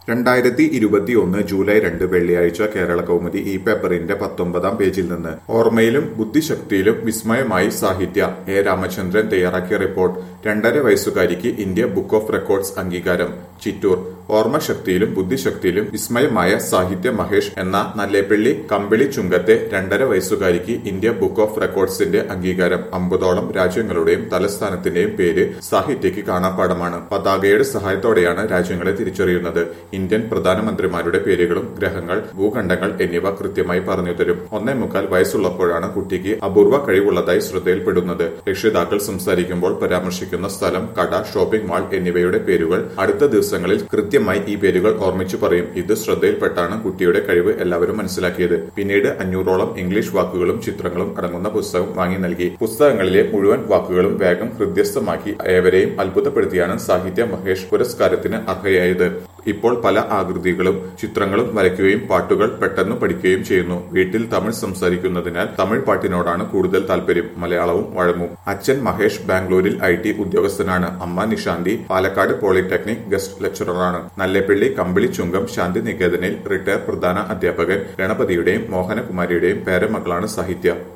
രണ്ടായിരത്തി ഇരുപത്തിയൊന്ന് ജൂലൈ രണ്ട് വെള്ളിയാഴ്ച കേരള കൗമുദി ഈ പേപ്പറിന്റെ പത്തൊമ്പതാം പേജിൽ നിന്ന് ഓർമ്മയിലും ബുദ്ധിശക്തിയിലും വിസ്മയമായി സാഹിത്യ എ രാമചന്ദ്രൻ തയ്യാറാക്കിയ റിപ്പോർട്ട് രണ്ടര വയസ്സുകാരിക്ക് ഇന്ത്യ ബുക്ക് ഓഫ് റെക്കോർഡ്സ് അംഗീകാരം ചിറ്റൂർ ഓർമ്മശക്തിയിലും ബുദ്ധിശക്തിയിലും വിസ്മയമായ സാഹിത്യ മഹേഷ് എന്ന നല്ലേപ്പള്ളി കമ്പിളി ചുങ്കത്തെ രണ്ടര വയസ്സുകാരിക്ക് ഇന്ത്യ ബുക്ക് ഓഫ് റെക്കോർഡ്സിന്റെ അംഗീകാരം അമ്പതോളം രാജ്യങ്ങളുടെയും തലസ്ഥാനത്തിന്റെയും പേര് സാഹിത്യക്ക് കാണാപ്പാടമാണ് പതാകയുടെ സഹായത്തോടെയാണ് രാജ്യങ്ങളെ തിരിച്ചറിയുന്നത് ഇന്ത്യൻ പ്രധാനമന്ത്രിമാരുടെ പേരുകളും ഗ്രഹങ്ങൾ ഭൂഖണ്ഡങ്ങൾ എന്നിവ കൃത്യമായി പറഞ്ഞു തരും ഒന്നേ മുക്കാൽ വയസ്സുള്ളപ്പോഴാണ് കുട്ടിക്ക് അപൂർവ കഴിവുള്ളതായി ശ്രദ്ധയിൽപ്പെടുന്നത് രക്ഷിതാക്കൾ സംസാരിക്കുമ്പോൾ പരാമർശിക്കുന്ന സ്ഥലം കട ഷോപ്പിംഗ് മാൾ എന്നിവയുടെ പേരുകൾ അടുത്ത ദിവസങ്ങളിൽ കൃത്യമായി ഈ പേരുകൾ ഓർമ്മിച്ചു പറയും ഇത് ശ്രദ്ധയിൽപ്പെട്ടാണ് കുട്ടിയുടെ കഴിവ് എല്ലാവരും മനസ്സിലാക്കിയത് പിന്നീട് അഞ്ഞൂറോളം ഇംഗ്ലീഷ് വാക്കുകളും ചിത്രങ്ങളും അടങ്ങുന്ന പുസ്തകം വാങ്ങി നൽകി പുസ്തകങ്ങളിലെ മുഴുവൻ വാക്കുകളും വേഗം ഹൃദ്യസ്ഥമാക്കി ഏവരെയും അത്ഭുതപ്പെടുത്തിയാണ് സാഹിത്യ മഹേഷ് പുരസ്കാരത്തിന് അർഹയായത് ഇപ്പോൾ പല ആകൃതികളും ചിത്രങ്ങളും വരയ്ക്കുകയും പാട്ടുകൾ പെട്ടെന്ന് പഠിക്കുകയും ചെയ്യുന്നു വീട്ടിൽ തമിഴ് സംസാരിക്കുന്നതിനാൽ തമിഴ് പാട്ടിനോടാണ് കൂടുതൽ താല്പര്യം മലയാളവും വഴങ്ങും അച്ഛൻ മഹേഷ് ബാംഗ്ലൂരിൽ ഐ ടി ഉദ്യോഗസ്ഥനാണ് അമ്മ നിഷാന്തി പാലക്കാട് പോളിടെക്നിക് ഗസ്റ്റ് ലെക്ചററാണ് നല്ലേപ്പള്ളി കമ്പിളി ചുങ്കം ശാന്തി നികേതനിൽ റിട്ടയർ പ്രധാന അധ്യാപകൻ ഗണപതിയുടെയും മോഹനകുമാരിയുടെയും പേരമകളാണ് സാഹിത്യ